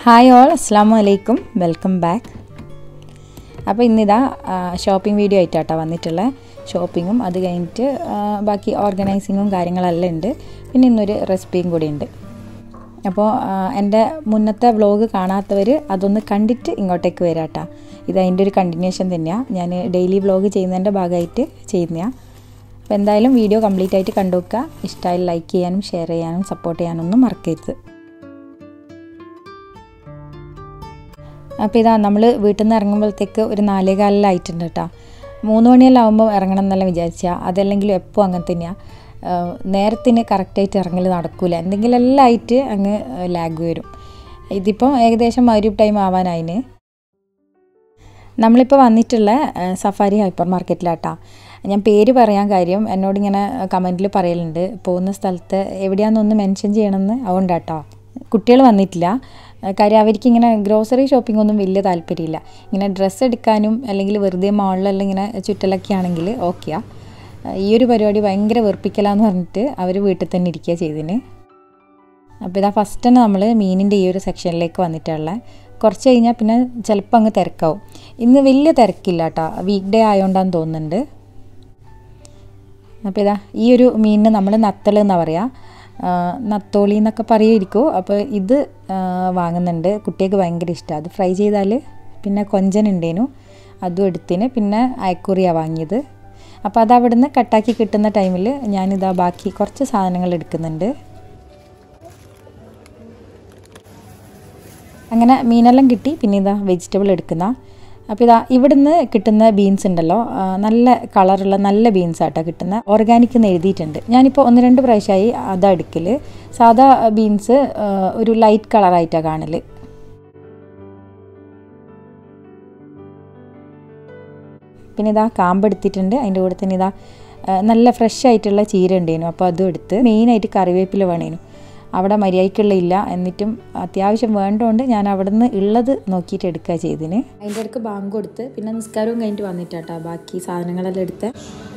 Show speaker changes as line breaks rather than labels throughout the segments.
hi all അസ്സാം വലൈക്കും welcome back അപ്പോൾ ഇന്നിതാ ഷോപ്പിംഗ് വീഡിയോ ആയിട്ടാട്ടോ വന്നിട്ടുള്ള ഷോപ്പിങ്ങും അത് കഴിഞ്ഞിട്ട് ആ, ബാക്കി ഓർഗനൈസിങ്ങും കാര്യങ്ങളെല്ലാം ഉണ്ട് പിന്നെ ഇന്നൊരു റെസിപ്പിയും കൂടി ഉണ്ട് അപ്പോൾ ആ, എൻ്റെ മുന്നത്തെ വ്ലോഗ് കാണാത്തവർ അതൊന്ന് കണ്ടിട്ട് ഇങ്ങോട്ടേക്ക് വരാട്ടാ ഇത് അതിൻ്റെ ഒരു കണ്ടിന്യൂഷൻ തന്നെയാണ് ഞാൻ ഡെയിലി വ്ലോഗ് ചെയ്യുന്നതിൻ്റെ ഭാഗമായിട്ട് ചെയ്യുന്നതാണ് അപ്പോൾ എന്തായാലും വീഡിയോ കംപ്ലീറ്റ് ആയിട്ട് കണ്ടുവെക്കുക ഇഷ്ടമായി ലൈക്ക് ചെയ്യാനും ഷെയർ ചെയ്യാനും സപ്പോർട്ട് ചെയ്യാനൊന്നും മറക്കരുത് അപ്പോൾ ഇതാ നമ്മൾ വീട്ടിൽ നിന്ന് ഇറങ്ങുമ്പോഴത്തേക്ക് ഒരു നാലേകാലിലായിട്ടുണ്ട് കേട്ടോ മൂന്ന് മണിയെല്ലാം ആകുമ്പോൾ ഇറങ്ങണം എന്നെല്ലാം വിചാരിച്ചാൽ അതല്ലെങ്കിലും എപ്പോൾ അങ്ങനെ തന്നെയാണ് നേരത്തിന് കറക്റ്റായിട്ട് ഇറങ്ങൽ നടക്കില്ല എന്തെങ്കിലും എല്ലാം ആയിട്ട് അങ്ങ് ലാഗ് വരും ഇതിപ്പം ഏകദേശം മരുപ്പ് ടൈം ആവാനായിന് നമ്മളിപ്പോൾ വന്നിട്ടുള്ള ആ, സഫാരി ഹൈപ്പർ മാർക്കറ്റിലാട്ടാ ഞാൻ പേര് പറയാൻ കാര്യം എന്നോടിങ്ങനെ കമൻറ്റിൽ പറയലുണ്ട് പോകുന്ന സ്ഥലത്ത് എവിടെയാണെന്നൊന്ന് മെൻഷൻ ചെയ്യണമെന്ന് അതുകൊണ്ടാട്ടോ കുട്ടികൾ വന്നിട്ടില്ല ആ, കാര്യം അവർക്ക് ഇങ്ങനെ ഗ്രോസറി ഷോപ്പിംഗ് ഒന്നും വലിയ താല്പര്യമില്ല ഇങ്ങനെ ഡ്രസ്സ് എടുക്കാനും അല്ലെങ്കിൽ വെറുതെ മാളിലെല്ലാം ഇങ്ങനെ ചുറ്റലൊക്കെ ആണെങ്കിൽ ഓക്കെയാ ഈ ഒരു പരിപാടി ഭയങ്കര വെറുപ്പിക്കലാന്ന് പറഞ്ഞിട്ട് അവർ വീട്ടിൽ തന്നെ ഇരിക്കുക ചെയ്തിന് അപ്പോൾ ഇതാ ഫസ്റ്റ് തന്നെ നമ്മൾ മീനിൻ്റെ ഈ ഒരു സെക്ഷനിലേക്ക് വന്നിട്ടുള്ള കുറച്ച് കഴിഞ്ഞാൽ പിന്നെ ചിലപ്പോൾ അങ്ങ് തിരക്കാവും ഇന്ന് വലിയ തിരക്കില്ല കേട്ടോ വീക്ക് ഡേ ആയതുകൊണ്ടാന്ന് തോന്നുന്നുണ്ട് അപ്പോൾ ഇതാ ഈ ഒരു മീനിന് നമ്മൾ നത്തൾ എന്നാണ് പറയുക ആ, നത്തോളി എന്നൊക്കെ പറയുമായിരിക്കും അപ്പോൾ ഇത് ആ, വാങ്ങുന്നുണ്ട് കുട്ടികൾക്ക് ഭയങ്കര ഇഷ്ടമാണ് അത് ഫ്രൈ ചെയ്താൽ പിന്നെ കൊഞ്ചൻ ഉണ്ടേനു അതും എടുത്തിന് പിന്നെ അയക്കുറിയാണ് വാങ്ങിയത് അപ്പോൾ അത് അവിടുന്ന് കട്ടാക്കി കിട്ടുന്ന ടൈമിൽ ഞാനിതാ ബാക്കി കുറച്ച് സാധനങ്ങൾ എടുക്കുന്നുണ്ട് അങ്ങനെ മീനെല്ലാം കിട്ടി പിന്നെ ഇതാ വെജിറ്റബിൾ എടുക്കുന്ന അപ്പോൾ ഇതാ ഇവിടുന്ന് കിട്ടുന്ന ബീൻസ് ഉണ്ടല്ലോ ആ, നല്ല കളറുള്ള നല്ല ബീൻസ് ആട്ടോ കിട്ടുന്ന ഓർഗാനിക് എന്ന് എഴുതിയിട്ടുണ്ട് ഞാനിപ്പോൾ ഒന്ന് രണ്ട് പ്രാവശ്യമായി അതാ എടുക്കൽ സാധാ ബീൻസ് ഒരു ലൈറ്റ് കളറായിട്ടാണ് കാണൽ പിന്നെ ഇതാ കാമ്പ് എടുത്തിട്ടുണ്ട് അതിൻ്റെ കൂടെ തന്നെ ഇതാ ആ, നല്ല ഫ്രഷ് ആയിട്ടുള്ള ചീര ഉണ്ടേനു അപ്പോൾ അതും എടുത്ത് മെയിനായിട്ട് കറിവേപ്പില വേണേനു അവിടെ മര്യാദയ്ക്കുള്ള ഇല്ല എന്നിട്ടും അത്യാവശ്യം വേണ്ടതുകൊണ്ട് ഞാൻ അവിടെ നിന്ന് ഉള്ളത് നോക്കിയിട്ട് എടുക്കുക ചെയ്തിന് അതിൻ്റെ ഇടയ്ക്ക് ബാങ്ക് കൊടുത്ത് പിന്നെ നിസ്കാരവും കഴിഞ്ഞിട്ട് വന്നിട്ടാട്ടോ ബാക്കി സാധനങ്ങളെല്ലാം എടുത്ത്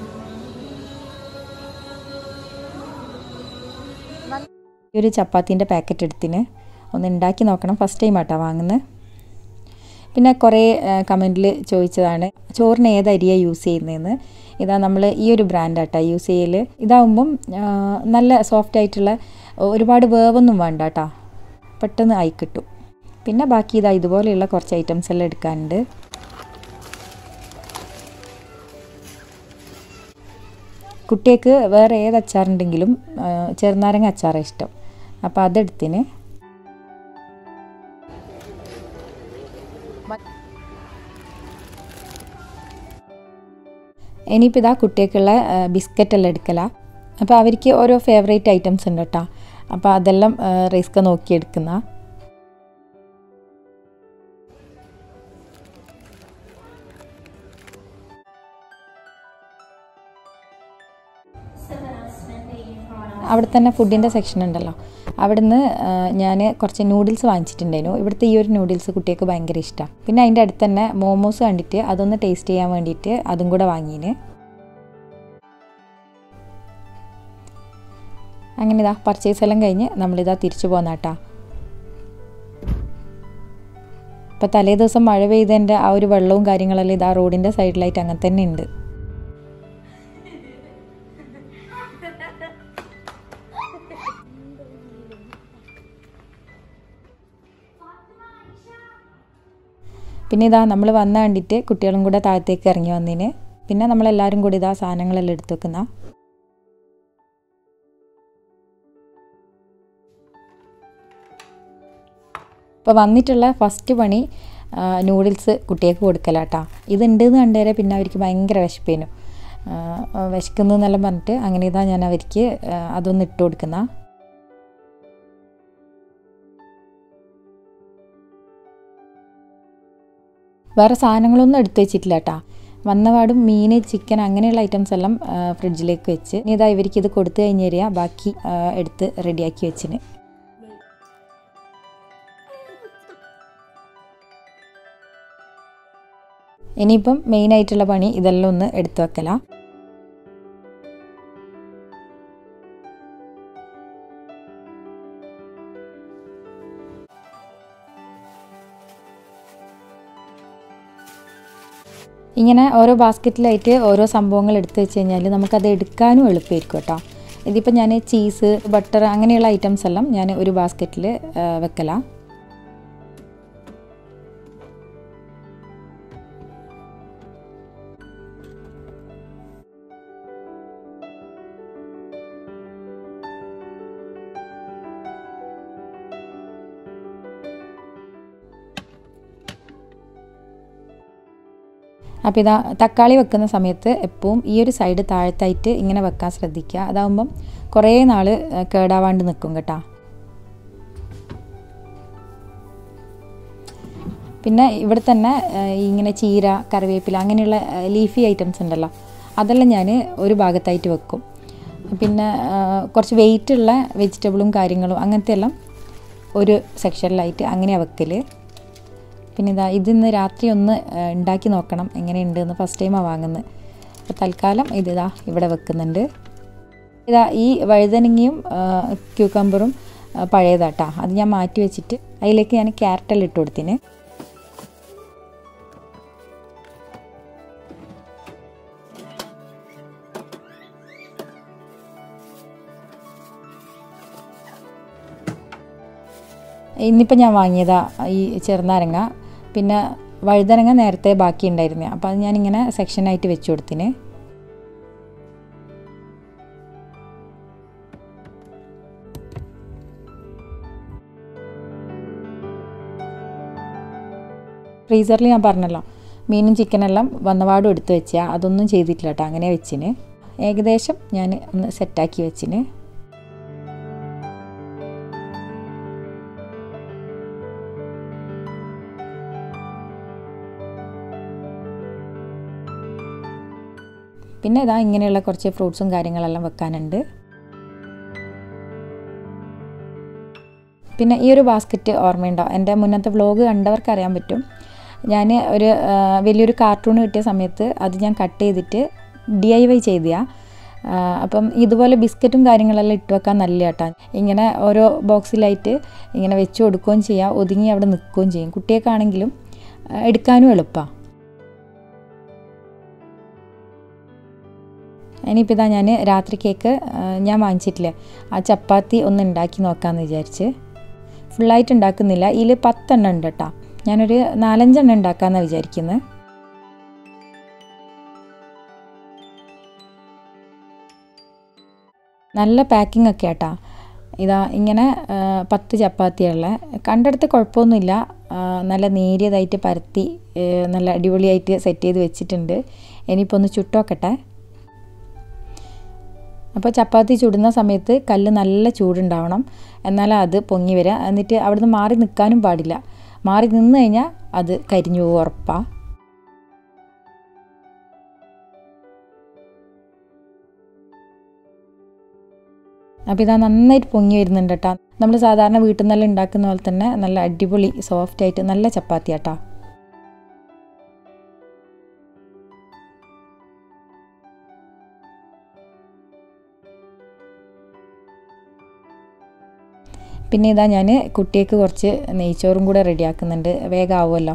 ഈ ഒരു ചപ്പാത്തീൻ്റെ പാക്കറ്റ് എടുത്തിന് ഒന്ന് ഉണ്ടാക്കി നോക്കണം ഫസ്റ്റ് ടൈം ആട്ടോ വാങ്ങുന്നത് പിന്നെ കുറേ കമൻറ്റിൽ ചോദിച്ചതാണ് ചോറിന് ഏത് അരിയാണ് യൂസ് ചെയ്യുന്നതെന്ന് ഇതാ നമ്മൾ ഈ ഒരു ബ്രാൻഡാട്ടാ യൂസ് ചെയ്യൽ ഇതാവുമ്പം ആ, നല്ല സോഫ്റ്റ് ആയിട്ടുള്ള ഒരുപാട് വേവൊന്നും വേണ്ട കേട്ടോ പെട്ടെന്ന് ആയി കിട്ടും പിന്നെ ബാക്കി ഇതാ ഇതുപോലെയുള്ള കുറച്ച് ഐറ്റംസ് എല്ലാം എടുക്കാനുണ്ട് കുട്ടികൾക്ക് വേറെ ഏത് അച്ചാറുണ്ടെങ്കിലും ആ, ചെറുനാരങ്ങ അച്ചാറാണ് ഇഷ്ടം അപ്പോൾ അതെടുത്തിന് ഇനിയിപ്പോൾ ഇതാ കുട്ടികൾക്കുള്ള ബിസ്ക്കറ്റ് എല്ലാം എടുക്കല അപ്പോൾ അവർക്ക് ഓരോ ഫേവറേറ്റ് ഐറ്റംസ് ഉണ്ട് കേട്ടോ അപ്പോൾ അതെല്ലാം റിസ്ക് നോക്കി എടുക്കുന്ന അവിടെ തന്നെ ഫുഡിൻ്റെ സെക്ഷൻ ഉണ്ടല്ലോ അവിടുന്ന് ഞാൻ കുറച്ച് നൂഡിൽസ് വാങ്ങിച്ചിട്ടുണ്ടായിരുന്നു ഇവിടുത്തെ ഈ ഒരു നൂഡിൽസ് കുട്ടികൾക്ക് ഭയങ്കര ഇഷ്ടമാണ് പിന്നെ അതിൻ്റെ അടുത്ത് തന്നെ മോമോസ് കണ്ടിട്ട് അതൊന്ന് ടേസ്റ്റ് ചെയ്യാൻ വേണ്ടിയിട്ട് അതും കൂടെ വാങ്ങിന് അങ്ങനെ ഇതാ പർച്ചേസ് എല്ലാം കഴിഞ്ഞ് നമ്മളിതാ തിരിച്ചു പോന്നാട്ടാ ഇപ്പം തലേ ദിവസം മഴ പെയ്തതിൻ്റെ ആ ഒരു വെള്ളവും കാര്യങ്ങളെല്ലാം ഇതാ റോഡിൻ്റെ സൈഡിലായിട്ട് അങ്ങനെ തന്നെ ഉണ്ട് പിന്നെ ഇതാ നമ്മൾ വന്ന കണ്ടിട്ട് കുട്ടികളും കൂടെ താഴത്തേക്ക് ഇറങ്ങി വന്നതിന് പിന്നെ നമ്മളെല്ലാവരും കൂടി ഇതാ സാധനങ്ങളെല്ലാം എടുത്തു വെക്കുന്ന ഇപ്പോൾ വന്നിട്ടുള്ള ഫസ്റ്റ് പണി നൂഡിൽസ് കുട്ടികൾക്ക് കൊടുക്കലാട്ടാ ഇതുണ്ട് എന്ന് കണ്ടേരെ പിന്നെ അവർക്ക് ഭയങ്കര വിശപ്പേനു വിശക്കുന്നു എന്നെല്ലാം പറഞ്ഞിട്ട് അങ്ങനെ ഇതാ ഞാൻ അവർക്ക് ആ, അതൊന്ന് ഇട്ട് കൊടുക്കുന്ന വേറെ സാധനങ്ങളൊന്നും എടുത്തു വെച്ചിട്ടില്ല കേട്ടാ വന്നപാടും മീൻ ചിക്കൻ അങ്ങനെയുള്ള ഐറ്റംസ് എല്ലാം ആ, ഫ്രിഡ്ജിലേക്ക് വെച്ച് ഇനി ഇതാ ഇവർക്ക് ഇത് കൊടുത്തു കഴിഞ്ഞ് തരിക ബാക്കി ആ, എടുത്ത് റെഡിയാക്കി വെച്ചിന് ഇനിയിപ്പം മെയിൻ ആയിട്ടുള്ള പണി ഇതെല്ലാം ഒന്ന് എടുത്തു വെക്കലാ ഇങ്ങനെ ഓരോ ബാസ്ക്കറ്റിലായിട്ട് ഓരോ സംഭവങ്ങൾ എടുത്തു വെച്ച് കഴിഞ്ഞാൽ നമുക്കത് എടുക്കാനും എളുപ്പമായിരിക്കും കേട്ടോ ഇതിപ്പോൾ ഞാൻ ചീസ് ബട്ടർ അങ്ങനെയുള്ള ഐറ്റംസ് എല്ലാം ഞാൻ ഒരു ബാസ്ക്കറ്റിൽ വെക്കലാണ് അപ്പോൾ ഇതാ തക്കാളി വെക്കുന്ന സമയത്ത് എപ്പോഴും ഈ ഒരു സൈഡ് താഴത്തായിട്ട് ഇങ്ങനെ വെക്കാൻ ശ്രദ്ധിക്കുക അതാകുമ്പം കുറേ നാൾ കേടാവാണ്ട് നിൽക്കും കേട്ടോ പിന്നെ ഇവിടെ തന്നെ ഇങ്ങനെ ചീര കറിവേപ്പില അങ്ങനെയുള്ള ലീഫി ഐറ്റംസ് ഉണ്ടല്ലോ അതെല്ലാം ഞാൻ ഒരു ഭാഗത്തായിട്ട് വെക്കും പിന്നെ കുറച്ച് വെയിറ്റുള്ള വെജിറ്റബിളും കാര്യങ്ങളും അങ്ങനത്തെ എല്ലാം ഒരു സെക്ഷനിലായിട്ട് അങ്ങനെയാണ് വെക്കൽ പിന്നെ ഇതാ ഇതിന്ന് രാത്രി ഒന്ന് ഉണ്ടാക്കി നോക്കണം എങ്ങനെയുണ്ട് എന്ന് ഫസ്റ്റ് ടൈമാണ് വാങ്ങുന്നത് അപ്പോൾ തൽക്കാലം ഇതിതാ ഇവിടെ വെക്കുന്നുണ്ട് ഇതാ ഈ വഴുതനങ്ങയും ക്യൂക്കമ്പറും പഴയതാട്ടാ അത് ഞാൻ മാറ്റി വെച്ചിട്ട് അതിലേക്ക് ഞാൻ ക്യാരറ്റെല്ലാം ഇട്ട് കൊടുത്തിന് ഇന്നിപ്പോൾ ഞാൻ വാങ്ങിയതാ ഈ ചെറുനാരങ്ങ പിന്നെ വഴുതനങ്ങ നേരത്തെ ബാക്കി ഉണ്ടായിരുന്നു അപ്പോൾ അത് ഞാനിങ്ങനെ സെക്ഷനായിട്ട് വെച്ച് കൊടുത്തിന് ഫ്രീസറിൽ ഞാൻ പറഞ്ഞല്ലോ മീനും ചിക്കനെല്ലാം വന്നപാടും എടുത്ത് വെച്ചാൽ അതൊന്നും ചെയ്തിട്ടില്ല കേട്ടോ അങ്ങനെ വെച്ചിന് ഏകദേശം ഞാൻ ഒന്ന് സെറ്റാക്കി വെച്ചിന് പിന്നെ ഇതാ ഇങ്ങനെയുള്ള കുറച്ച് ഫ്രൂട്ട്സും കാര്യങ്ങളെല്ലാം വെക്കാനുണ്ട് പിന്നെ ഈ ഒരു ബാസ്ക്കറ്റ് ഓർമ്മയുണ്ടോ എൻ്റെ മുന്നത്തെ വ്ലോഗ് കണ്ടവർക്ക് അറിയാൻ പറ്റും ഞാൻ ഒരു വലിയൊരു കാർട്ടൂൺ കിട്ടിയ സമയത്ത് അത് ഞാൻ കട്ട് ചെയ്തിട്ട് ഡി ഐ വൈ ചെയ്തിയാ അപ്പം ഇതുപോലെ ബിസ്ക്കറ്റും കാര്യങ്ങളെല്ലാം ഇട്ട് വെക്കാൻ നല്ല കേട്ടോ ഇങ്ങനെ ഓരോ ബോക്സിലായിട്ട് ഇങ്ങനെ വെച്ച് കൊടുക്കുകയും ചെയ്യാം ഒതുങ്ങി അവിടെ നിൽക്കുകയും ചെയ്യും കുട്ടിയൊക്കെയാണെങ്കിലും എടുക്കാനും എളുപ്പമാണ് ഇനിയിപ്പോൾ ഇതാ ഞാൻ രാത്രി കേക്ക് ഞാൻ വാങ്ങിച്ചിട്ടില്ലേ ആ ചപ്പാത്തി ഒന്ന് ഉണ്ടാക്കി നോക്കാമെന്ന് വിചാരിച്ച് ഫുള്ളായിട്ട് ഉണ്ടാക്കുന്നില്ല ഇതിൽ പത്തെണ്ണം ഉണ്ട് കേട്ടോ ഞാനൊരു നാലഞ്ചെണ്ണം ഉണ്ടാക്കാമെന്നാണ് വിചാരിക്കുന്നത് നല്ല പാക്കിംഗ് ഒക്കെ ആട്ടാ ഇതാ ഇങ്ങനെ പത്ത് ചപ്പാത്തിയുള്ള കണ്ടെടുത്ത് കുഴപ്പമൊന്നുമില്ല നല്ല നേരിയതായിട്ട് പരത്തി നല്ല അടിപൊളിയായിട്ട് സെറ്റ് ചെയ്ത് വെച്ചിട്ടുണ്ട് ഇനിയിപ്പോൾ ഒന്ന് ചുട്ടോക്കട്ടെ അപ്പോൾ ചപ്പാത്തി ചുടുന്ന സമയത്ത് കല്ല് നല്ല ചൂടുണ്ടാവണം എന്നാലേ അത് പൊങ്ങി വരിക എന്നിട്ട് അവിടുന്ന് മാറി നിൽക്കാനും പാടില്ല മാറി നിന്ന് കഴിഞ്ഞാൽ അത് കരിഞ്ഞു പോകും ഉറപ്പാണ് അപ്പോൾ ഇതാ നന്നായിട്ട് പൊങ്ങി വരുന്നുണ്ട് കേട്ടോ നമ്മൾ സാധാരണ വീട്ടിൽ നിന്നെല്ലാം ഉണ്ടാക്കുന്ന പോലെ തന്നെ നല്ല അടിപൊളി സോഫ്റ്റ് ആയിട്ട് നല്ല ചപ്പാത്തി കേട്ടോ പിന്നെ ഇതാ ഞാൻ കുട്ടിക്ക് കുറച്ച് നെയ്ച്ചോറും കൂടെ റെഡിയാക്കുന്നുണ്ട് വേഗം ആവുമല്ലോ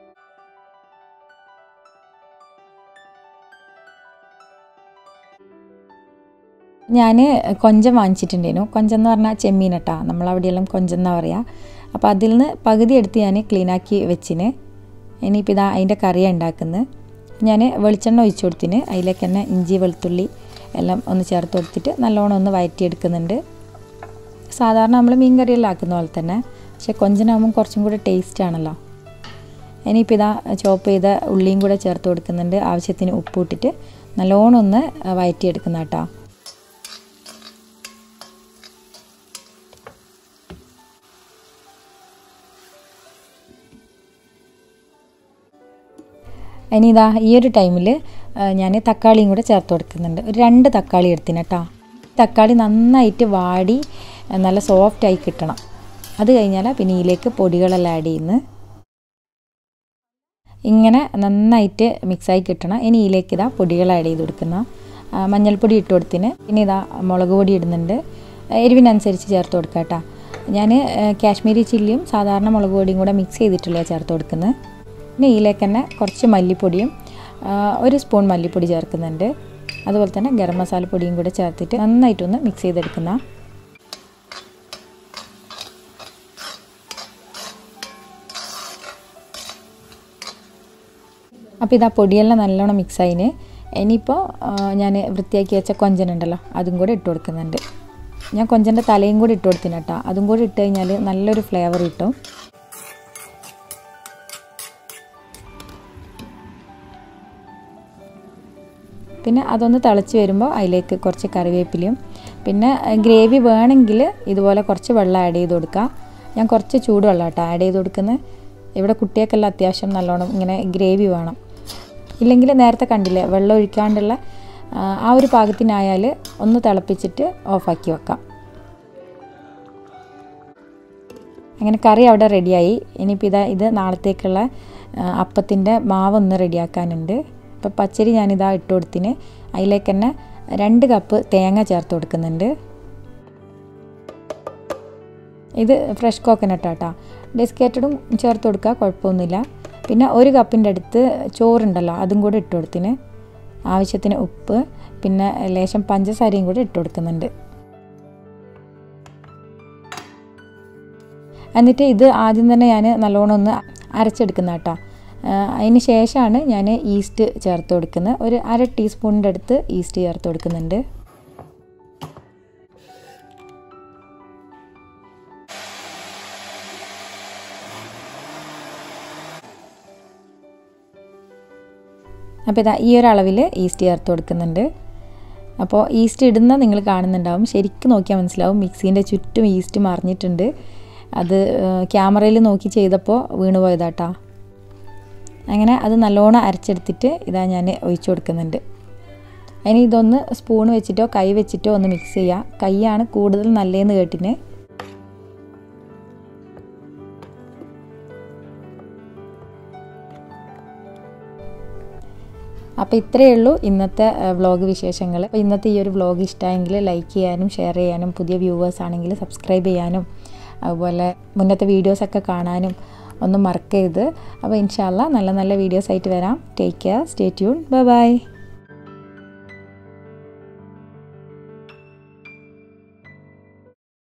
ഞാൻ കൊഞ്ചം വാങ്ങിച്ചിട്ടുണ്ടായിരുന്നു കൊഞ്ചം എന്ന് പറഞ്ഞാൽ ചെമ്മീൻ കേട്ടോ നമ്മളവിടെയെല്ലാം കൊഞ്ചം എന്നാണ് പറയുക അപ്പോൾ അതിൽ നിന്ന് പകുതി എടുത്ത് ഞാൻ ക്ലീനാക്കി വെച്ചിന് ഇനിയിപ്പോൾ ഇതാ അതിൻ്റെ കറിയാണ് ഉണ്ടാക്കുന്നത് ഞാൻ വെളിച്ചെണ്ണ ഒഴിച്ചു കൊടുത്തിന് അതിലേക്ക് തന്നെ ഇഞ്ചി വെളുത്തുള്ളി എല്ലാം ഒന്ന് ചേർത്ത് കൊടുത്തിട്ട് നല്ലോണം ഒന്ന് വയറ്റിയെടുക്കുന്നുണ്ട് സാധാരണ നമ്മൾ മീൻ കറിയെല്ലാം ആക്കുന്ന പോലെ തന്നെ പക്ഷേ കൊഞ്ചനാകുമ്പം കുറച്ചും കൂടെ ടേസ്റ്റ് ആണല്ലോ ഇനിയിപ്പോൾ ഇതാ ചോപ്പ് ചെയ്ത ഉള്ളിയും കൂടെ ചേർത്ത് കൊടുക്കുന്നുണ്ട് ആവശ്യത്തിന് ഉപ്പ് ഇട്ടിട്ട് നല്ലോണം ഒന്ന് വയറ്റിയെടുക്കുന്ന കേട്ടോ ഇനി ഇതാ ഈ ഒരു ടൈമിൽ ഞാൻ തക്കാളിയും കൂടെ ചേർത്ത് കൊടുക്കുന്നുണ്ട് ഒരു രണ്ട് തക്കാളി എടുത്തിന് കേട്ടോ തക്കാളി നന്നായിട്ട് വാടി നല്ല സോഫ്റ്റായി കിട്ടണം അത് കഴിഞ്ഞാൽ പിന്നെ ഇതിലേക്ക് പൊടികളെല്ലാം ആഡ് ചെയ്യുന്നത് ഇങ്ങനെ നന്നായിട്ട് മിക്സായി കിട്ടണം ഇനി ഇതിലേക്ക് ഇതാ പൊടികൾ ആഡ് ചെയ്ത് കൊടുക്കുന്ന മഞ്ഞൾപ്പൊടി ഇട്ട് കൊടുത്തിന് പിന്നെ ഇതാ മുളക് പൊടി ഇടുന്നുണ്ട് എരിവിനനുസരിച്ച് ചേർത്ത് കൊടുക്കുക കേട്ടോ ഞാൻ കാശ്മീരി ചില്ലിയും സാധാരണ മുളക് പൊടിയും കൂടെ മിക്സ് ചെയ്തിട്ടുള്ള ചേർത്ത് കൊടുക്കുന്നത് പിന്നെ ഇതിലേക്ക് തന്നെ കുറച്ച് മല്ലിപ്പൊടിയും ആ, ഒരു സ്പൂൺ മല്ലിപ്പൊടി ചേർക്കുന്നുണ്ട് അതുപോലെ തന്നെ ഗരം മസാല പൊടിയും കൂടെ ചേർത്തിട്ട് നന്നായിട്ടൊന്ന് മിക്സ് ചെയ്തെടുക്കുന്ന അപ്പോൾ ഇതാ പൊടിയെല്ലാം നല്ലോണം മിക്സ് ആയിന് ഇനിയിപ്പോൾ ഞാൻ വൃത്തിയാക്കി വെച്ച കൊഞ്ചനുണ്ടല്ലോ അതും കൂടെ ഇട്ട് കൊടുക്കുന്നുണ്ട് ഞാൻ കൊഞ്ചൻ്റെ തലയും കൂടി ഇട്ട് കൊടുത്തിന് കേട്ടോ അതും കൂടി ഇട്ട് കഴിഞ്ഞാൽ നല്ലൊരു ഫ്ലേവർ കിട്ടും പിന്നെ അതൊന്ന് തിളച്ച് വരുമ്പോൾ അതിലേക്ക് കുറച്ച് കറിവേപ്പിലയും പിന്നെ ഗ്രേവി വേണമെങ്കിൽ ഇതുപോലെ കുറച്ച് വെള്ളം ആഡ് ചെയ്ത് കൊടുക്കുക ഞാൻ കുറച്ച് ചൂടുവെള്ളം കേട്ടോ ആഡ് ചെയ്ത് കൊടുക്കുന്നത് ഇവിടെ കുട്ടികൾക്കെല്ലാം അത്യാവശ്യം നല്ലോണം ഇങ്ങനെ ഗ്രേവി വേണം ഇല്ലെങ്കിൽ നേരത്തെ കണ്ടില്ലേ വെള്ളം ഒഴിക്കാണ്ടുള്ള ആ, ആ ഒരു പാകത്തിനായാൽ ഒന്ന് തിളപ്പിച്ചിട്ട് ഓഫാക്കി വെക്കാം അങ്ങനെ കറി അവിടെ റെഡിയായി ഇനിയിപ്പോൾ ഇതാ ഇത് നാളത്തേക്കുള്ള അപ്പത്തിൻ്റെ മാവൊന്ന് റെഡിയാക്കാനുണ്ട് അപ്പോൾ പച്ചരി ഞാനിതാ ഇട്ട് കൊടുത്തിന് അതിലേക്ക് തന്നെ രണ്ട് കപ്പ് തേങ്ങ ചേർത്ത് കൊടുക്കുന്നുണ്ട് ഇത് ഫ്രഷ് കോക്കനട്ട് ആട്ടാ ഡെസ്കേറ്റഡും ചേർത്ത് കൊടുക്കുക കുഴപ്പമൊന്നുമില്ല പിന്നെ ഒരു കപ്പിൻ്റെ അടുത്ത് ചോറുണ്ടല്ലോ അതും കൂടെ ഇട്ട് കൊടുത്തിന് ആവശ്യത്തിന് ഉപ്പ് പിന്നെ ലേശം പഞ്ചസാരയും കൂടെ ഇട്ട് കൊടുക്കുന്നുണ്ട് എന്നിട്ട് ഇത് ആദ്യം തന്നെ ഞാൻ നല്ലോണം ഒന്ന് അരച്ചെടുക്കുന്ന കേട്ടോ അതിന് ശേഷമാണ് ഞാൻ ഈസ്റ്റ് ചേർത്ത് കൊടുക്കുന്നത് ഒരു അര ടീസ്പൂണിൻ്റെ അടുത്ത് ഈസ്റ്റ് ചേർത്ത് കൊടുക്കുന്നുണ്ട് അപ്പോൾ ഇതാ ഈ ഒരു അളവിൽ ഈസ്റ്റ് ചേർത്ത് കൊടുക്കുന്നുണ്ട് അപ്പോൾ ഈസ്റ്റ് ഇടുന്ന നിങ്ങൾ കാണുന്നുണ്ടാവും ശരിക്കും നോക്കിയാൽ മനസ്സിലാവും മിക്സീൻ്റെ ചുറ്റും ഈസ്റ്റ് മറിഞ്ഞിട്ടുണ്ട് അത് ക്യാമറയിൽ നോക്കി ചെയ്തപ്പോൾ വീണ് പോയതാട്ടാ അങ്ങനെ അത് നല്ലോണം അരച്ചെടുത്തിട്ട് ഇതാ ഞാൻ ഒഴിച്ചു കൊടുക്കുന്നുണ്ട് അതിന് ഇതൊന്ന് സ്പൂൺ വെച്ചിട്ടോ കൈ വെച്ചിട്ടോ ഒന്ന് മിക്സ് ചെയ്യുക കൈയാണ് കൂടുതൽ നല്ലതെന്ന് കേട്ടിന് അപ്പോൾ ഇത്രയേ ഉള്ളൂ ഇന്നത്തെ വ്ളോഗ് വിശേഷങ്ങൾ അപ്പോൾ ഇന്നത്തെ ഈ ഒരു വ്ളോഗ് ഇഷ്ടമായെങ്കിൽ ലൈക്ക് ചെയ്യാനും ഷെയർ ചെയ്യാനും പുതിയ വ്യൂവേഴ്സ് ആണെങ്കിൽ സബ്സ്ക്രൈബ് ചെയ്യാനും അതുപോലെ മുന്നത്തെ വീഡിയോസൊക്കെ കാണാനും ഒന്നും മറക്കരുത് അപ്പോൾ ഇൻഷാല്ല നല്ല നല്ല വീഡിയോസ് ആയിട്ട് വരാം take care stay tune bye by